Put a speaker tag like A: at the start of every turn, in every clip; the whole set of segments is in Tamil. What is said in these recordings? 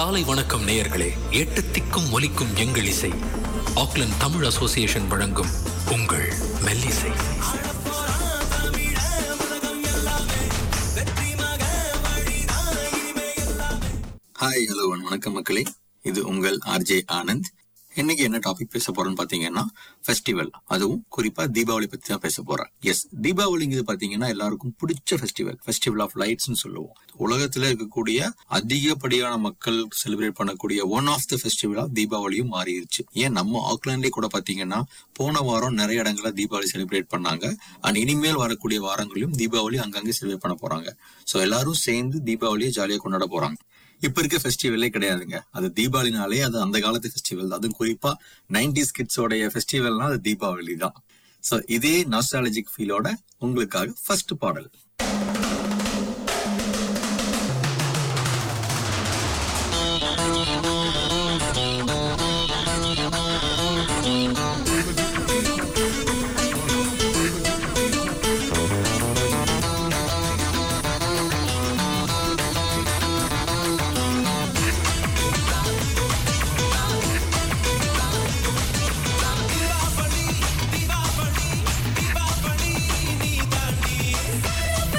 A: காலை வணக்கம் நேயர்களே எட்டு திக்கும் ஒலிக்கும் எங்கள் இசை ஆக்லண்ட் தமிழ் அசோசியேஷன் வழங்கும் உங்கள் மெல்லிசை
B: ஹாய் ஹலோ வணக்கம் மக்களே இது உங்கள் ஆர்ஜே ஆனந்த் இன்னைக்கு என்ன டாபிக் பேச போறோம்னு பாத்தீங்கன்னா ஃபெஸ்டிவல் அதுவும் குறிப்பா தீபாவளி பத்தி தான் பேச போறேன் எஸ் தீபாவளிங்கிறது பாத்தீங்கன்னா எல்லாருக்கும் பிடிச்ச ஃபெஸ்டிவல் ஃபெஸ்டிவல் ஆஃப் லைட்ஸ்னு சொல்லுவோம் உலகத்துல இருக்கக்கூடிய அதிகப்படியான மக்கள் செலிப்ரேட் பண்ணக்கூடிய ஒன் ஆஃப் த ஃபெஸ்டிவலா தீபாவளியும் மாறிடுச்சு ஏன் நம்ம ஆக்லாண்ட்லேயே கூட பாத்தீங்கன்னா போன வாரம் நிறைய இடங்கள்ல தீபாவளி செலிப்ரேட் பண்ணாங்க அண்ட் இனிமேல் வரக்கூடிய வாரங்களிலும் தீபாவளி அங்கங்கே செலிப்ரேட் பண்ண போறாங்க சோ எல்லாரும் சேர்ந்து தீபாவளியை ஜாலியா கொண்டாட போறாங்க இப்ப இருக்க ஃபெஸ்டிவலே கிடையாதுங்க அது தீபாவளினாலே அது அந்த காலத்து ஃபெஸ்டிவல் அதுவும் குறிப்பா நைன்டிஸ் கிட்ஸோடைய ஃபெஸ்டிவல்னா அது தீபாவளி தான் சோ இதே நாஸ்டாலஜிக் ஃபீலோட உங்களுக்காக ஃபர்ஸ்ட் பாடல்
C: தீபாவளி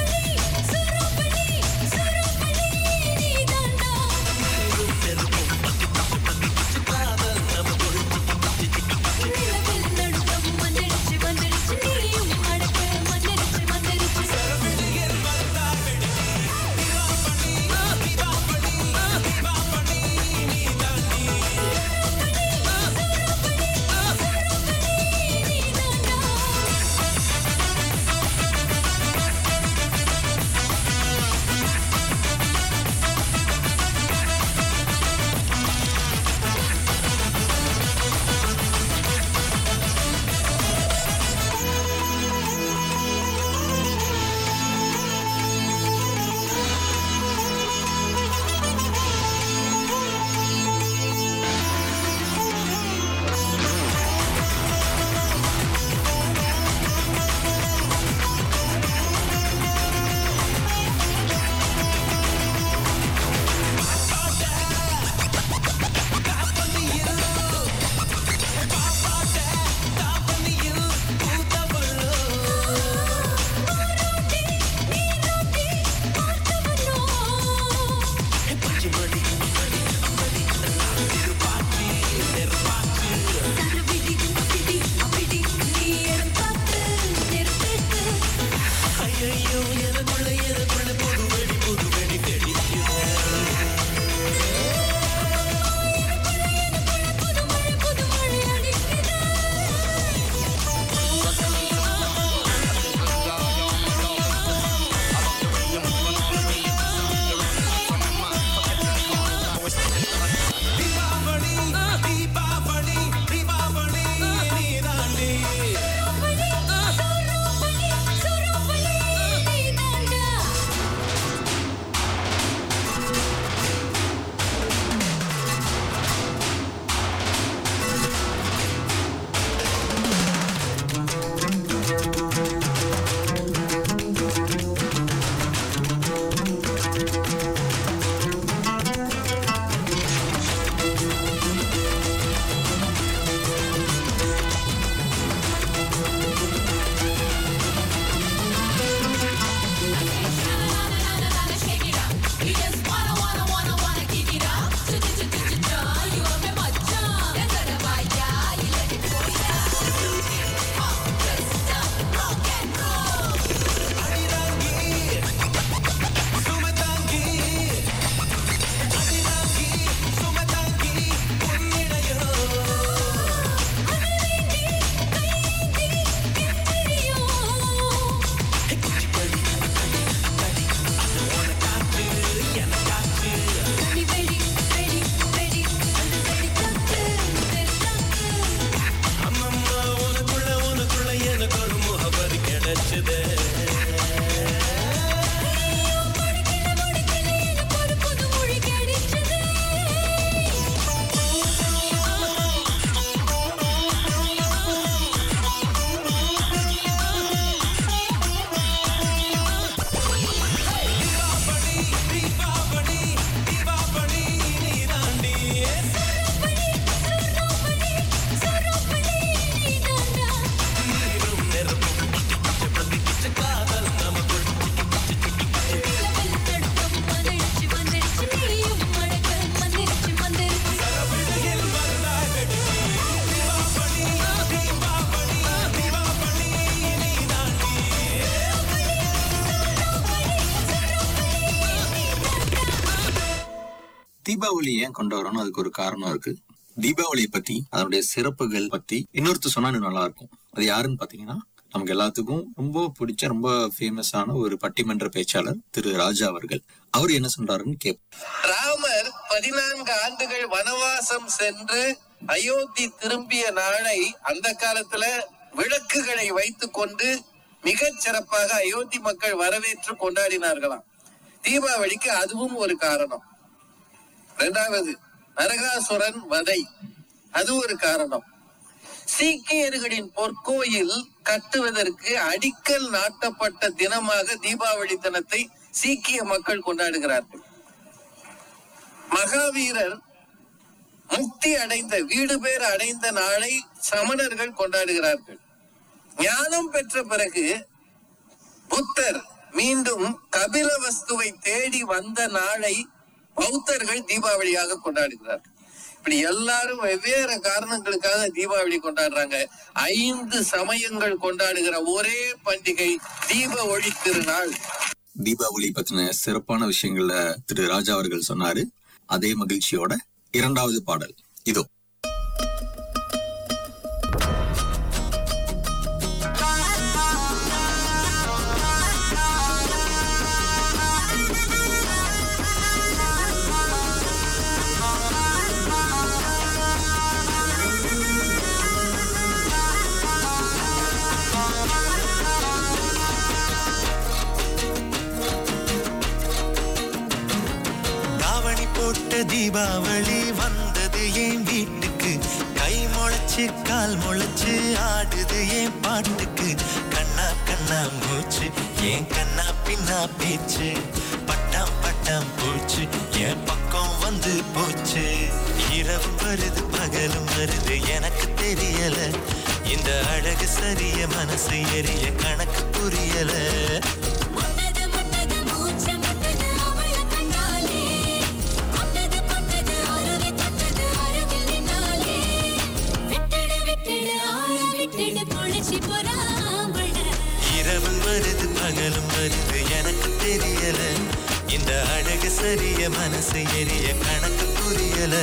B: தீபாவளி ஏன் கொண்டு வரோம்னு அதுக்கு ஒரு காரணம் இருக்கு தீபாவளியை பத்தி அதனுடைய சிறப்புகள் பத்தி இன்னொருத்தர் சொன்னா இன்னும் நல்லா இருக்கும் அது யாருன்னு பாத்தீங்கன்னா நமக்கு எல்லாத்துக்கும் ரொம்ப பிடிச்ச ரொம்ப ஃபேமஸான ஒரு பட்டிமன்ற பேச்சாளர் திரு ராஜா அவர்கள் அவர் என்ன சொல்றாருன்னு கேட்போம்
C: ராமர் பதினான்கு ஆண்டுகள் வனவாசம் சென்று அயோத்தி திரும்பிய நாளை அந்த காலத்துல விளக்குகளை வைத்துக் கொண்டு மிகச் சிறப்பாக அயோத்தி மக்கள் வரவேற்று கொண்டாடினார்களாம் தீபாவளிக்கு அதுவும் ஒரு காரணம் இரண்டாவது நரகாசுரன் வதை அது ஒரு காரணம் சீக்கியர்களின் பொற்கோயில் கட்டுவதற்கு அடிக்கல் நாட்டப்பட்ட தினமாக தீபாவளி தினத்தை சீக்கிய மக்கள் கொண்டாடுகிறார்கள் மகாவீரர் முக்தி அடைந்த வீடு பேர் அடைந்த நாளை சமணர்கள் கொண்டாடுகிறார்கள் ஞானம் பெற்ற பிறகு புத்தர் மீண்டும் கபிலவஸ்துவை தேடி வந்த நாளை பௌத்தர்கள் தீபாவளியாக கொண்டாடுகிறார்கள் இப்படி எல்லாரும் வெவ்வேறு காரணங்களுக்காக தீபாவளி கொண்டாடுறாங்க ஐந்து சமயங்கள் கொண்டாடுகிற ஒரே பண்டிகை தீப ஒளி திருநாள்
B: தீபாவளி பத்தின சிறப்பான விஷயங்கள திரு ராஜா அவர்கள் சொன்னாரு அதே மகிழ்ச்சியோட இரண்டாவது பாடல் இதோ
D: தாவணி போட்ட தீபாவளி வந்தது என் வீட்டுக்கு கை முளைச்சு கால் முளைச்சு ஆடுது என் பாட்டுக்கு கண்ணா கண்ணா மூச்சு என் கண்ணா பின்னா பேச்சு பட்டாம் பட்டாம் பூச்சு என் பக்கம் வந்து போச்சு இரவும் வருது பகலும் வருது எனக்கு தெரியல இந்த அழகு சரிய மனசு எரிய கணக்கு புரியல
E: முட்டது முட்டது மூச்சு முட்டது அவள கண்டாலே முட்டது முட்டது அருவி தொட்டது அருகில் நின்னாலே விட்டுடு விட்டுடு ஆள விட்டுடு பொழிச்சு பொறாமட
D: இரவும் வருது பகலும் வருது எனக்கு தெரியல இந்த அழகு சரிய மனசு எரிய கணக்கு புரியல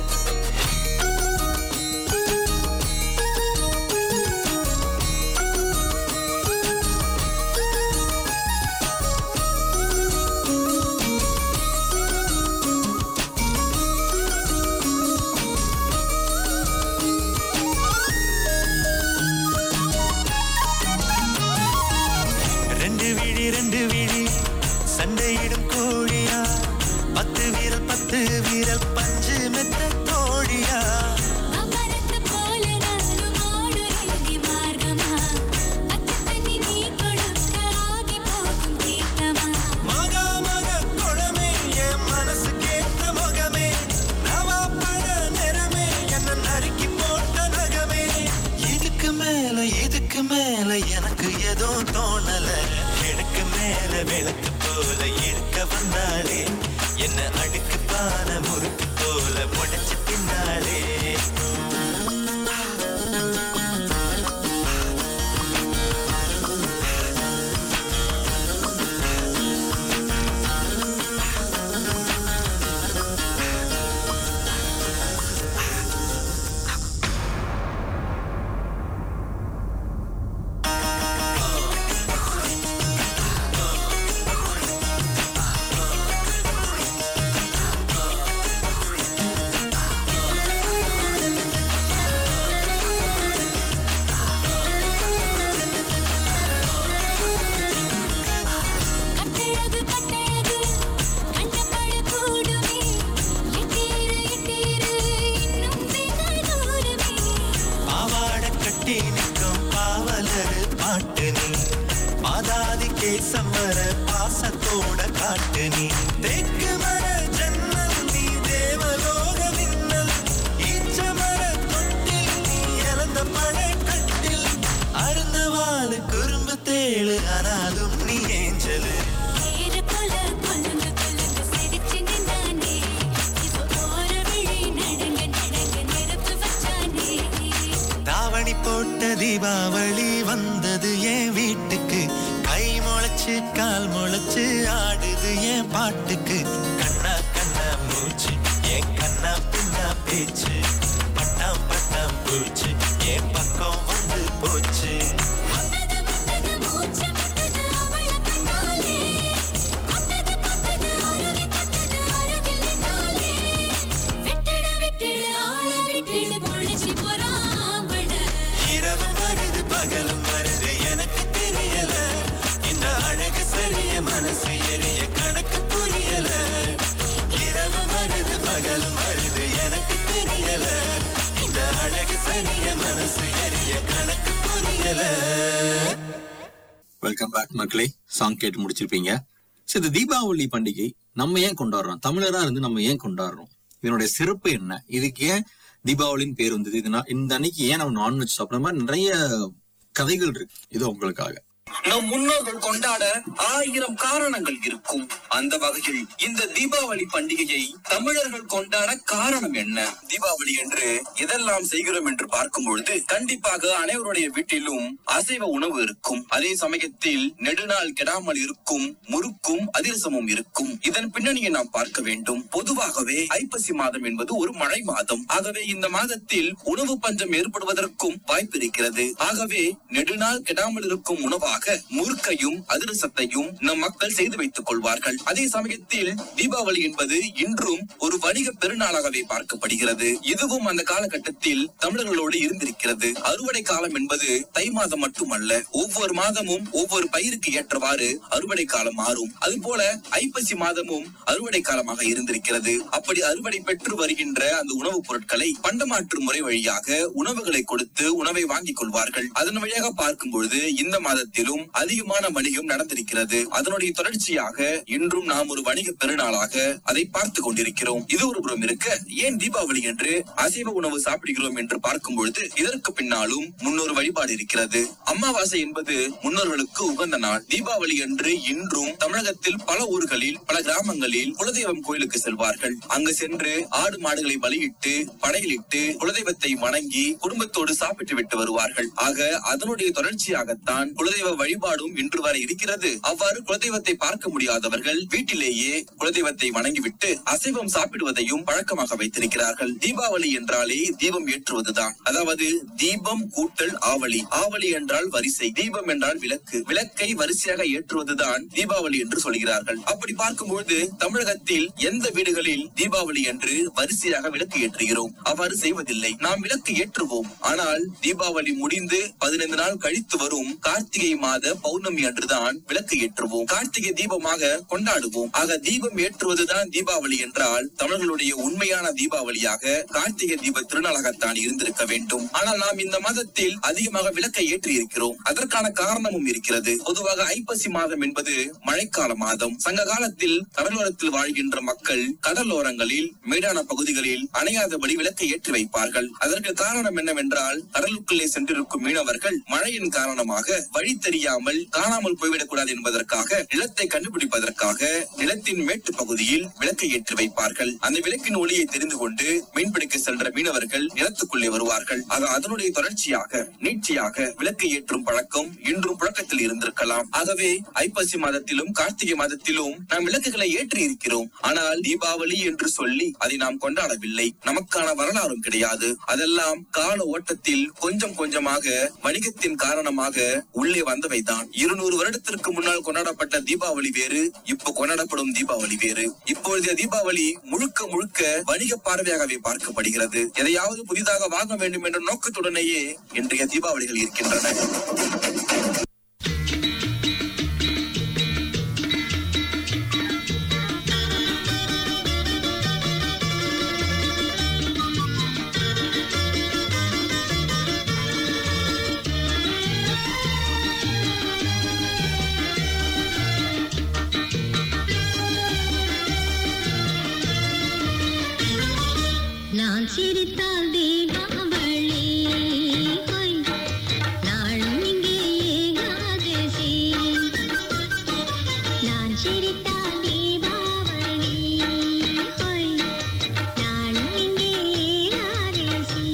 D: ரெண்டு விழி ரெண்டு விழி சண்டையிடும் கோழியா பத்து வீரல் பத்து வீரல் பஞ்சு மெத்த தோழியா
E: அமரத்து போல நானும் ஆடுறேன் மார்க்கமா அத்தை தண்ணி நீ கொடுக்க ஆகி போகும் தீர்த்தமா
D: மகா மக குழமே என் மனசு கேட்ட முகமே நவா பழ நிறமே என்ன நறுக்கி போட்ட நகமே இதுக்கு மேல இதுக்கு மேல எனக்கு ஏதோ தோணல எனக்கு மேல விளக்கு போல இழுக்க வந்தாளே என்ன அடுக்கு பான முறுக்கு போல முடைச்சு பின்னாலே
E: கட்டழகு கட்டழகு கண்டபடி கூடுமே எட்டீரு எட்டீரு இன்னும் வெகு தூரமே
D: பாவாட கட்டி நிற்கும் பாவலரு பாட்டு நீ பாதாதி கேசம் வர பாசத்தோட காட்டு நீ தெற்கு மர ஜன்னல் நீ தேவலோக மின்னல் ஈச்ச மர தொட்டில் நீ இழந்த பழ கட்டில் அருந்த வாழு குறும்பு தேழு ஆனாலும் நீ ஏஞ்சலு
E: ஏறு போல கொல்லுங்க கொல்லுங்க சிரிச்சு நின்னானே இப்போ போற விழி நடுங்க நடுங்க நெருப்பு வச்சானே
D: தாவணி போட்ட தீபாவளி வந்தது என் வீட்டுக்கு கை முளைச்சு கால் முளைச்சு ஆடுது என் பாட்டுக்கு கண்ணா கண்ணா மூச்சு பேச்சு பட்டாம் பட்டாம் பூச்சு என் பக்கம் வந்து போச்சு
E: முட்டது முட்டது மூச்சு முட்டது அவள கண்டாலே முட்டது முட்டது அருவி தட்டது அருகில் நின்னாலே விட்டுடு விட்டுடு ஆள விட்டுடு பொழிச்சு போறாவள
D: இரவு வருது பகலும் வருது எனக்கு தெரியல இந்த அழகு சரிய மனசு எரிய கணக்கு புரியல இரவு வருது பகலும் வருது எனக்கு தெரியல இந்த அழகு சரிய மனசு எரிய கணக்கு புரியல
B: வெல்கம் பேக் மக்களே சாங் கேட்டு முடிச்சிருப்பீங்க சரி இந்த தீபாவளி பண்டிகை நம்ம ஏன் கொண்டாடுறோம் தமிழரா இருந்து நம்ம ஏன் கொண்டாடுறோம் இதனுடைய சிறப்பு என்ன இதுக்கு ஏன் தீபாவளின்னு பேர் வந்தது இது நான் இந்த அன்னைக்கு ஏன் நம்ம நான்வெஜ் சாப்பிட்ற மாதிரி நிறைய கதைகள் இருக்கு இது உங்களுக்காக
F: நம் முன்னோர்கள் கொண்டாட ஆயிரம் காரணங்கள் இருக்கும் அந்த வகையில் இந்த தீபாவளி பண்டிகையை தமிழர்கள் கொண்டாட காரணம் என்ன தீபாவளி என்று எதெல்லாம் செய்கிறோம் என்று பார்க்கும் பொழுது கண்டிப்பாக அனைவருடைய வீட்டிலும் அசைவ உணவு இருக்கும் அதே சமயத்தில் நெடுநாள் கெடாமல் இருக்கும் முறுக்கும் அதிரசமும் இருக்கும் இதன் பின்னணியை நாம் பார்க்க வேண்டும் பொதுவாகவே ஐப்பசி மாதம் என்பது ஒரு மழை மாதம் ஆகவே இந்த மாதத்தில் உணவு பஞ்சம் ஏற்படுவதற்கும் வாய்ப்பு இருக்கிறது ஆகவே நெடுநாள் கெடாமல் இருக்கும் உணவாக முறுக்கையும் அதிரசத்தையும் நம் மக்கள் செய்து வைத்துக் கொள்வார்கள் அதே சமயத்தில் தீபாவளி என்பது இன்றும் ஒரு வணிக பெருநாளாகவே பார்க்கப்படுகிறது இதுவும் அந்த காலகட்டத்தில் தமிழர்களோடு இருந்திருக்கிறது அறுவடை காலம் என்பது தை மாதம் மட்டுமல்ல ஒவ்வொரு மாதமும் ஒவ்வொரு பயிருக்கு ஏற்றவாறு அறுவடை காலம் மாறும் அதுபோல ஐப்பசி மாதமும் அறுவடை காலமாக இருந்திருக்கிறது அப்படி அறுவடை பெற்று வருகின்ற அந்த உணவுப் பொருட்களை பண்டமாற்று முறை வழியாக உணவுகளை கொடுத்து உணவை வாங்கிக் கொள்வார்கள் அதன் வழியாக பார்க்கும் பொழுது இந்த மாதத்திலும் அதிகமான வணிகம் நடந்திருக்கிறது அதனுடைய தொடர்ச்சியாக இன்றும் நாம் ஒரு வணிக பெருநாளாக அதை பார்த்து கொண்டிருக்கிறோம் இது ஒரு புறம் இருக்க ஏன் தீபாவளி என்று அசைவ உணவு சாப்பிடுகிறோம் என்று பார்க்கும் பொழுது இதற்கு பின்னாலும் முன்னொரு வழிபாடு இருக்கிறது அமாவாசை என்பது முன்னோர்களுக்கு உகந்த நாள் தீபாவளி என்று இன்றும் தமிழகத்தில் பல ஊர்களில் பல கிராமங்களில் குலதெய்வம் கோயிலுக்கு செல்வார்கள் அங்கு சென்று ஆடு மாடுகளை பலியிட்டு படையிலிட்டு குலதெய்வத்தை வணங்கி குடும்பத்தோடு சாப்பிட்டு விட்டு வருவார்கள் ஆக அதனுடைய தொடர்ச்சியாகத்தான் குலதெய்வ வழிபாடும் இன்று வரை இருக்கிறது அவ்வாறு குலதெய்வத்தை பார்க்க முடியாதவர்கள் வீட்டிலேயே குலதெய்வத்தை வணங்கிவிட்டு அசைவம் சாப்பிடுவதையும் பழக்கமாக வைத்திருக்கிறார்கள் தீபாவளி என்றாலே தீபம் ஏற்றுவதுதான் அதாவது தீபம் கூட்டல் ஆவலி ஆவலி என்றால் வரிசை தீபம் என்றால் விளக்கு விளக்கை வரிசையாக ஏற்றுவதுதான் தீபாவளி என்று சொல்கிறார்கள் அப்படி பார்க்கும்போது தமிழகத்தில் எந்த வீடுகளில் தீபாவளி என்று வரிசையாக விளக்கு ஏற்றுகிறோம் அவ்வாறு செய்வதில்லை நாம் விளக்கு ஏற்றுவோம் ஆனால் தீபாவளி முடிந்து பதினைந்து நாள் கழித்து வரும் கார்த்திகை மாத பௌர்ணமி அன்றுதான் விளக்கு ஏற்றுவோம் கார்த்திகை தீபமாக கொண்டாடுவோம் ஆக தீபம் ஏற்றுவதுதான் தீபாவளி என்றால் தமிழர்களுடைய உண்மையான தீபாவளியாக கார்த்திகை தீப திருநாளாகத்தான் இருந்திருக்க வேண்டும் ஆனால் நாம் இந்த மாதத்தில் அதிகமாக விளக்கை ஏற்றி இருக்கிறோம் அதற்கான காரணமும் இருக்கிறது பொதுவாக ஐப்பசி மாதம் என்பது மழைக்கால மாதம் சங்க காலத்தில் கடலோரத்தில் வாழ்கின்ற மக்கள் கடலோரங்களில் மேடான பகுதிகளில் அணையாதபடி விளக்கை ஏற்றி வைப்பார்கள் அதற்கு காரணம் என்னவென்றால் கடலுக்குள்ளே சென்றிருக்கும் மீனவர்கள் மழையின் காரணமாக வழி தெரியாமல் காணாமல் போய்விடக் கூடாது என்பதற்காக நிலத்தை கண்டுபிடிப்பதற்காக நிலத்தின் மேட்டு பகுதியில் விளக்கை ஏற்றி வைப்பார்கள் அந்த விளக்கின் ஒளியை தெரிந்து கொண்டு மீன்பிடிக்க சென்ற மீனவர்கள் நிலத்துக்குள்ளே வருவார்கள் ஆக அதனுடைய தொடர்ச்சியாக நீட்சியாக விளக்கை ஏற்றும் பழக்கம் இன்றும் புழக்கத்தில் இருந்திருக்கலாம் ஆகவே ஐப்பசி மாதத்திலும் கார்த்திகை மாதத்திலும் நாம் விளக்குகளை ஏற்றி இருக்கிறோம் ஆனால் தீபாவளி என்று சொல்லி அதை நாம் கொண்டாடவில்லை நமக்கான வரலாறும் கிடையாது அதெல்லாம் கால ஓட்டத்தில் கொஞ்சம் கொஞ்சமாக வணிகத்தின் காரணமாக உள்ளே வந்தவைதான் இருநூறு வருடத்திற்கு முன்னால் கொண்டாடப்பட்ட தீபாவளி வேறு இப்போ கொண்டாடப்படும் தீபாவளி வேறு இப்பொழுதைய தீபாவளி முழுக்க முழுக்க வணிக பார்வையாகவே பார்க்கப்படுகிறது எதையாவது புதிதாக வாங்க வேண்டும் என்ற நோக்கத்துடனேயே இன்றைய தீபாவளிகள் இருக்கின்றன
E: நான் சிரித்தால் தீபாவளி ஹொய். நாளும் இங்கே ஏகாதசி நான் சிரித்தால் தீபாவளி ஹொய். நாளும் இங்கே ஏகாதசி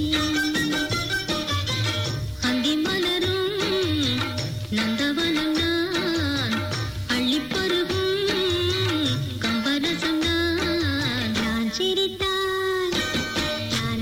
E: அந்தி மலரும் நந்தவனம் நான் அள்ளிப் பருகும் கம்பரசம் நான் நான் சிரித்தால் நான்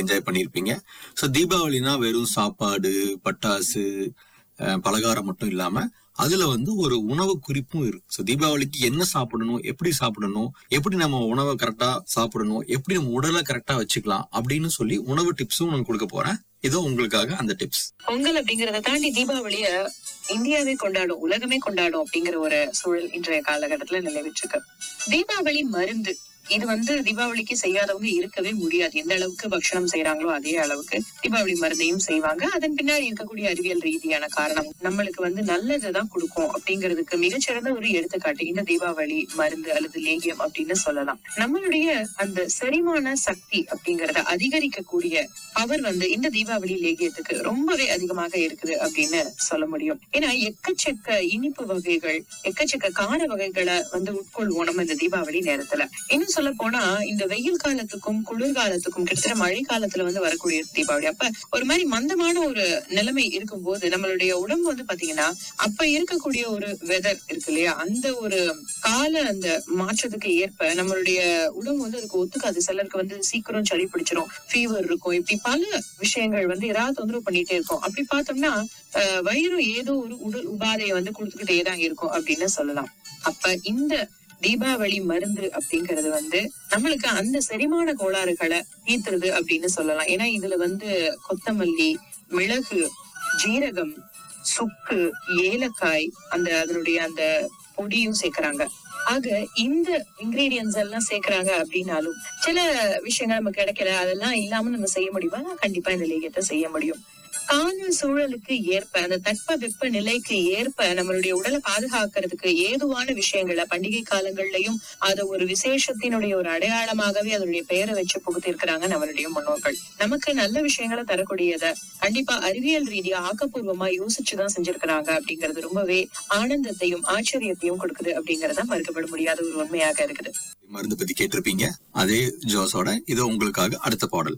B: என்ஜாய் பண்ணியிருப்பீங்க ஸோ தீபாவளினா வெறும் சாப்பாடு பட்டாசு அஹ், பலகாரம் மட்டும் இல்லாம அதுல வந்து ஒரு உணவு குறிப்பும் இருக்கு ஸோ தீபாவளிக்கு என்ன சாப்பிடணும் எப்படி சாப்பிடணும் எப்படி நம்ம உணவை கரெக்டா சாப்பிடணும் எப்படி நம்ம உடலை கரெக்டா வச்சுக்கலாம் அப்படின்னு சொல்லி உணவு டிப்ஸும் நான் கொடுக்க போறேன் இதோ உங்களுக்காக அந்த டிப்ஸ்
G: பொங்கல் அப்படிங்கறத தாண்டி தீபாவளிய இந்தியாவே கொண்டாடும் உலகமே கொண்டாடும் அப்படிங்கிற ஒரு சூழல் இன்றைய காலகட்டத்துல நிலவிட்டு இருக்கு தீபாவளி மருந்து இது வந்து தீபாவளிக்கு செய்யாதவங்க இருக்கவே முடியாது எந்த அளவுக்கு பக்ஷணம் செய்யறாங்களோ அதே அளவுக்கு தீபாவளி மருந்தையும் செய்வாங்க அதன் பின்னாடி இருக்கக்கூடிய அறிவியல் ரீதியான காரணம் நம்மளுக்கு வந்து நல்லதுதான் கொடுக்கும் அப்படிங்கிறதுக்கு மிகச்சிறந்த ஒரு எடுத்துக்காட்டு இந்த தீபாவளி மருந்து அல்லது லேகியம் அப்படின்னு சொல்லலாம் நம்மளுடைய அந்த செரிமான சக்தி அப்படிங்கறத அதிகரிக்கக்கூடிய பவர் வந்து இந்த தீபாவளி லேகியத்துக்கு ரொம்பவே அதிகமாக இருக்குது அப்படின்னு சொல்ல முடியும் ஏன்னா எக்கச்சக்க இனிப்பு வகைகள் எக்கச்சக்க கார வகைகளை வந்து உட்கொள்வோம் நம்ம இந்த தீபாவளி நேரத்துல இன்னும் சொல்ல போனா இந்த வெயில் காலத்துக்கும் குளிர்காலத்துக்கும் கிட்டத்தட்ட மழை காலத்துல வந்து வரக்கூடிய தீபாவளி அப்ப ஒரு மாதிரி மந்தமான ஒரு நிலைமை இருக்கும்போது நம்மளுடைய உடம்பு வந்து பாத்தீங்கன்னா அப்ப இருக்கக்கூடிய ஒரு வெதர் இருக்கு இல்லையா அந்த ஒரு கால அந்த மாற்றத்துக்கு ஏற்ப நம்மளுடைய உடம்பு வந்து அதுக்கு ஒத்துக்காது சிலருக்கு வந்து சீக்கிரம் சளி பிடிச்சிரும் ஃபீவர் இருக்கும் இப்படி பல விஷயங்கள் வந்து ஏதாவது தொந்தரவு பண்ணிட்டே இருக்கும் அப்படி பார்த்தோம்னா அஹ், வயிறு ஏதோ ஒரு உடல் உபாதையை வந்து கொடுத்துக்கிட்டே தான் இருக்கும் அப்படின்னு சொல்லலாம் அப்ப இந்த தீபாவளி மருந்து அப்படிங்கிறது வந்து நம்மளுக்கு அந்த செரிமான கோளாறுகளை தீர்த்துறது அப்படின்னு சொல்லலாம் ஏன்னா இதுல வந்து கொத்தமல்லி மிளகு ஜீரகம் சுக்கு ஏலக்காய் அந்த அதனுடைய அந்த பொடியும் சேர்க்கறாங்க ஆக இந்த இன்கிரீடியன்ஸ் எல்லாம் சேர்க்கறாங்க அப்படின்னாலும் சில விஷயங்கள் நமக்கு கிடைக்கல அதெல்லாம் இல்லாம நம்ம செய்ய முடியுமா கண்டிப்பா இந்த லேகியத்தை செய்ய முடியும் கால சூழலுக்கு ஏற்ப அந்த தட்ப வெப்ப நிலைக்கு ஏற்ப நம்மளுடைய உடலை பாதுகாக்கிறதுக்கு ஏதுவான விஷயங்களை பண்டிகை காலங்கள்லயும் அத ஒரு விசேஷத்தினுடைய ஒரு அடையாளமாகவே அதனுடைய பெயரை வச்சு புகுத்திருக்கிறாங்க நம்மளுடைய முன்னோர்கள் நமக்கு நல்ல விஷயங்களை தரக்கூடியத கண்டிப்பா அறிவியல் ரீதியா ஆக்கப்பூர்வமா யோசிச்சுதான் செஞ்சிருக்கிறாங்க அப்படிங்கிறது ரொம்பவே ஆனந்தத்தையும் ஆச்சரியத்தையும் கொடுக்குது அப்படிங்கறத மறுக்கப்பட முடியாத ஒரு உண்மையாக இருக்குது
B: மருந்து பத்தி கேட்டிருப்பீங்க அதே ஜோஸோட இது உங்களுக்காக அடுத்த பாடல்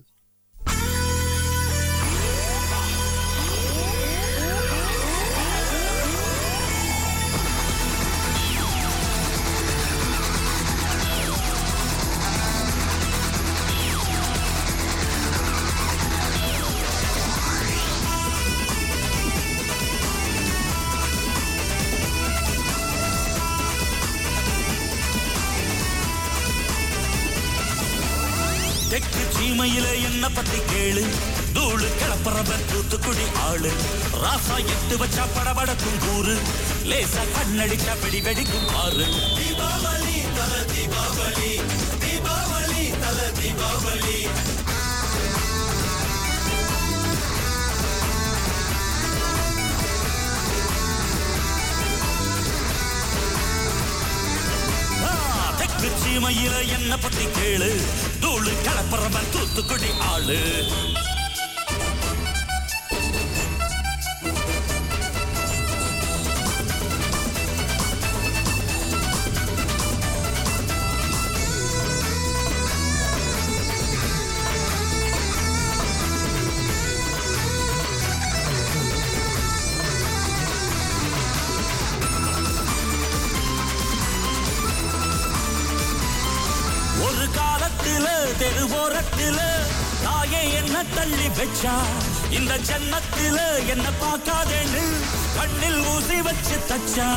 H: தெற்கு சீமையில என்ன பத்தி கேளு தூளு கிளப்புறவன் தூத்துக்குடி ஆளு ராசா எட்டு வச்சா படபடக்கும் கூறு லேசா கண்ணடிச்சா வெடி வெடிக்கும் ஆறு தீபாவளி தல தீபாவளி தீபாவளி தல தீபாவளி ஆ, தெற்கு சீமையில என்ன பத்தி கேளு தூளு கிளப்புறவன் தூத்துக்குடி ஆளு ஒரு காலத்துல தெருவோரத்துல தாயே என்ன தள்ளி வச்சா இந்த ஜன்னத்துல என்ன பார்க்காதேன்னு கண்ணில் ஊசி வச்சு தச்சா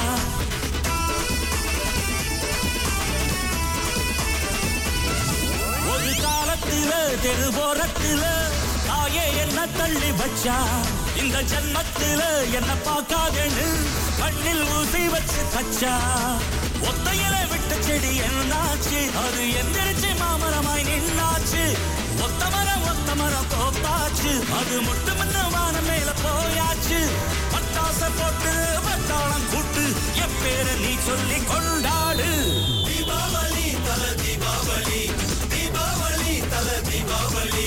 H: ஒரு காலத்துல தெருவோரத்துல தாயே என்ன தள்ளி வச்சா இந்த ஜன்னத்துல என்ன பார்க்காதேன்னு கண்ணில் ஊசி வச்சு தச்சா ஒத்தையில விட்ட செடி என்னாச்சு அது எந்திரிச்சு மாமரமாய் நின்னாச்சு ஒத்த மரம் ஒத்த மரம் தோப்பாச்சு அது முட்டு முன்ன வானம் மேல போயாச்சு பட்டாச போட்டு பட்டாளம் கூட்டு என் பேரை நீ சொல்லி கொண்டாடு தீபாவளி தல தீபாவளி தீபாவளி தல தீபாவளி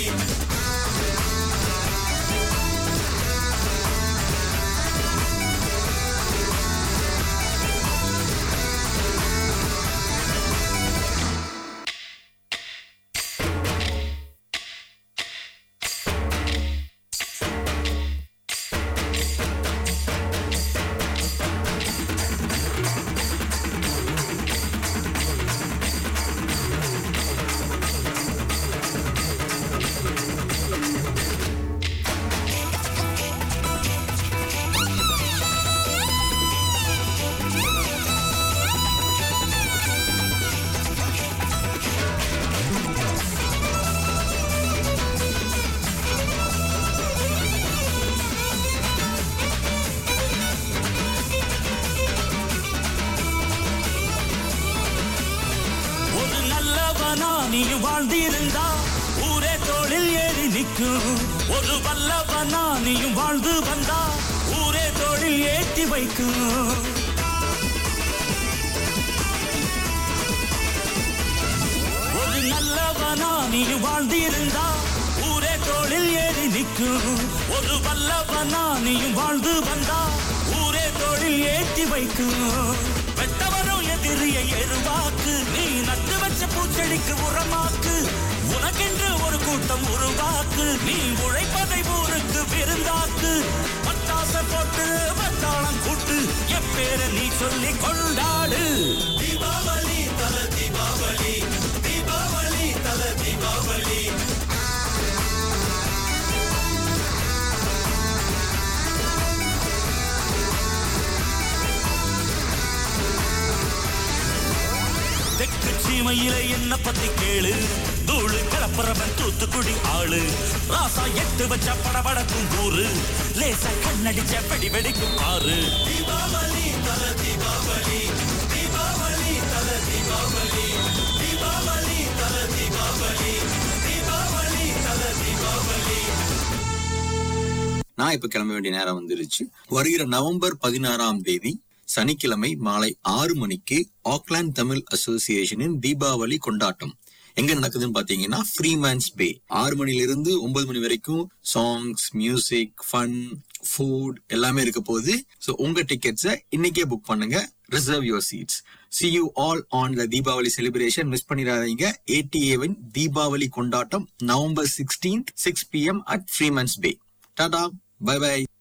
H: நீயும் வாழ்ந்திருந்தா ஊரே தோளில் ஏறி நிற்கும் ஒரு வல்லவனா நீயும் வாழ்ந்து வந்தா ஊரே தோளில் ஏற்றி வைக்கும் ஒரு நல்லவனா நீயும் வாழ்ந்திருந்தா ஊரே தோளில் ஏறி நிற்கும் ஒரு வல்லவனா நீயும் வாழ்ந்து வந்தா ஊரே தோளில் ஏற்றி வைக்கும் வெட்டவரும் எதிரியை எருவாக்கு நீ நட்டு வச்ச பூச்செடிக்கு உரமாக்கு உனக்கென்று ஒரு கூட்டம் உருவாக்கு நீ உழைப்பதை ஊருக்கு விருந்தாக்கு பட்டாசை போட்டு வட்டாளம் கூட்டு என் பேரை நீ சொல்லி கொண்டாடு தீபாவளி தல தீபாவளி தீபாவளி தல தீபாவளி தெற்கு சீமையில என்ன பத்தி கேளு தூளு கிளப்புறவன் தூத்துக்குடி ஆளு ராசா எட்டு வச்ச படபடக்கும் ஊரு லேசா கண்ணடிச்ச வெடி வெடிக்கும் ஆறு தீபாவளி தல தீபாவளி தீபாவளி தல தீபாவளி தீபாவளி தல தீபாவளி தீபாவளி தல தீபாவளி
B: நான் இப்ப கிளம்ப வேண்டிய நேரம் வந்துருச்சு வருகிற நவம்பர் பதினாறாம் தேதி சனிக்கிழமை மாலை ஆறு மணிக்கு ஆக்லாந்து தமிழ் அசோசியேஷனின் தீபாவளி கொண்டாட்டம் எங்க நடக்குதுன்னு பாத்தீங்கன்னா ஃப்ரீமேன்ஸ் பே ஆறு மணில இருந்து ஒன்பது மணி வரைக்கும் சாங்ஸ் மியூசிக் ஃபன் ஃபுட் எல்லாமே இருக்க போகுது ஸோ உங்க டிக்கெட்ஸை இன்னைக்கே புக் பண்ணுங்க reserve your seats see you all on the Deepavali celebration miss பண்ணிடாதீங்க ஏடிஏவின் தீபாவளி கொண்டாட்டம் November sixteenth six PM at Freemans Bay tata bye by